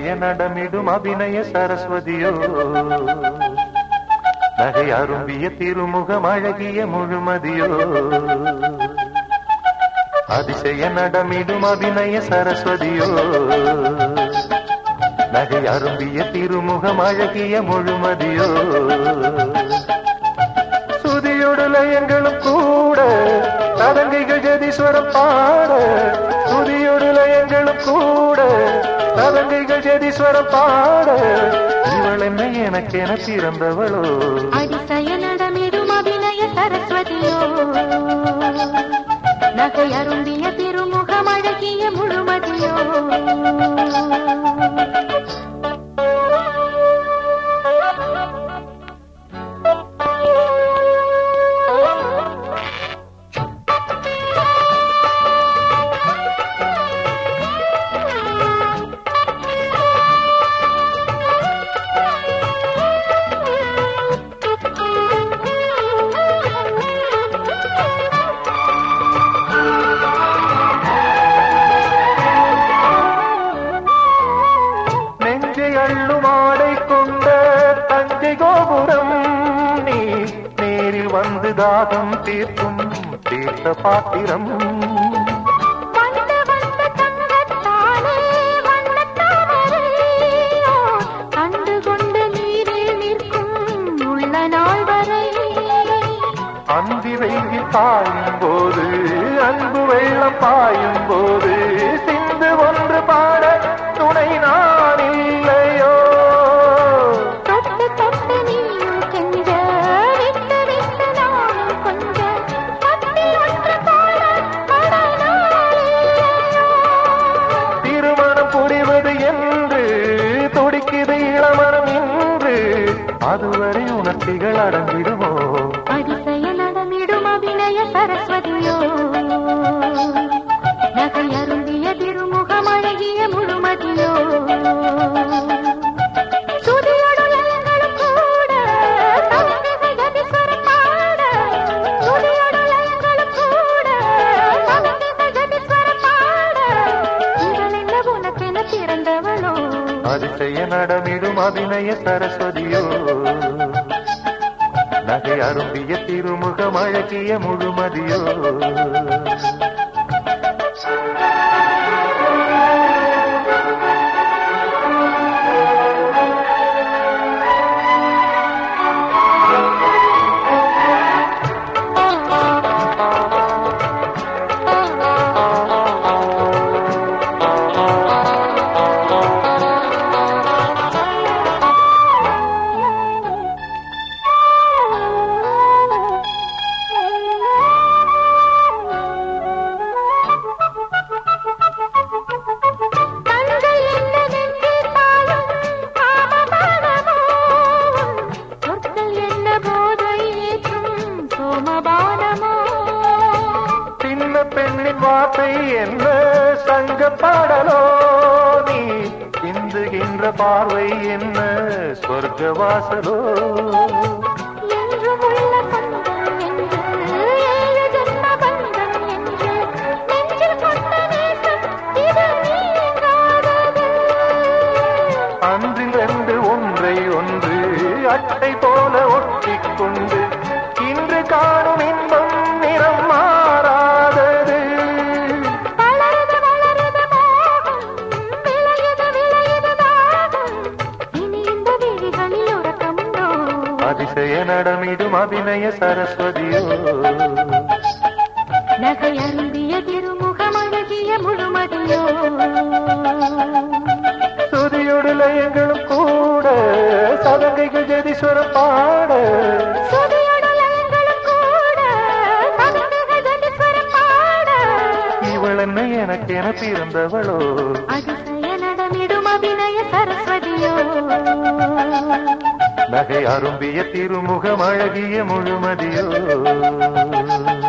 அதிசய நடமிடும் அபிநய சரஸ்வதியோ நகை அரும்பிய திருமுகம் அழகிய முழுமதியோ அதிசய நடமிடும் அபிநய சரஸ்வதியோ நகை அரும்பிய திருமுகம் அழகிய முழுமதியோ சுதியோடு லயங்களும் கூட ததங்கைகள் ஜதீஸ்வரம் பாட சுதியோடு லயங்களும் கூட ததங்கைகள் ஜதீஸ்வரம் பாட இவள் என்ன எனக்கென பிறந்தவளோ அதிசய நடமிடும் அபிநய சரஸ்வதியோ நகை அரும்பிய திருமுகம் அழகிய முழுமதியோ நெஞ்சை அள்ளும் ஆடை கொண்ட தஞ்சை கோபுரம் நீ நேரில் வந்து தாகம் தீர்க்கும் தீர்த்த பாத்திரம் வந்த வந்த தங்கத்தானே வண்ணத்தாமரையோ கண்டு கொண்டு நீரில் நிற்கும் உள்ள நாள் வரை அந்தி வெயில் பாயும் போது அன்பு வெள்ளம் பாயும் போது சிந்து ஒன்று பாட துணை நான் இல்லையோ தொட்டு தொட்டு நீயும் கெஞ்ச விட்டு விட்டு நானும் கொஞ்ச பத்தி ஒன்று போல மடநாளில்லையோ திருமணம் புரிவது என்று துடிக்குது இளமனம் இன்று அதுவரை உணர்ச்சிகள் அடங்கிடுமோ அதிசய நடமிடும் அபிநய சரஸ்வதியோ நகை அருந்திய திருமுகம் அழகிய முழுமதியோ சுதியோடு லயங்களும் கூட சங்கங்கள் ஜதிஸ்வரம் பாட சுதியோடு லயங்களும் கூட சங்கங்கள் ஜதிஸ்வரம் பாட இவள் என்ன உனக்கென பிறந்தவளோ அதிசய நடமிடும் அபிநய சரஸ்வதியோ நகை அரும்பிய திருமுகம் அழகிய முழுமதியோ கண்கள் என்ன நெஞ்சில் பாயும் காமபானமோ சொற்கள் என்ன போதை ஏற்றும் சோமபானமோ சின்ன பெண்ணின் வார்த்தை என்ன சங்க பாடலோ நீ சிந்துகின்ற பார்வை என்ன சொர்க்க வாசலோ என்றும் உள்ள பந்தம் என்று ஏழு ஜென்ம பந்தம் என்று நெஞ்சில் கொண்ட நேசம் இது நீங்காதது அன்றில் ரெண்டு ஒன்றை ஒன்று அட்டை போல ஒட்டிக்கொண்டு இன்று காணும் இன்பம் நிறம் மாறாதது வளருது வளருது மோகம் விளையுது விளையுது தாகம் இனி இந்த விழிகளில் உறக்கமுண்டோ அதிசய நடமிடும் அபிநய சரஸ்வதியோ நகை அருந்திய திருமுகம் அழகிய முழுமதியோ சுதியோடு லயங்களும் கூட சதங்கைகள் ஜெதீஸ்வரம் பாட சுதியோடு லயங்களும் கூட சதங்குகள் ஜதிஸ்வரம் பாட இவள் என்ன எனக்கென பிறந்தவளோ அதிசய நடமிடும் அபிநய சரஸ்வதியோ நகை அரும்பிய திருமுகம் அழகிய முழுமதியோ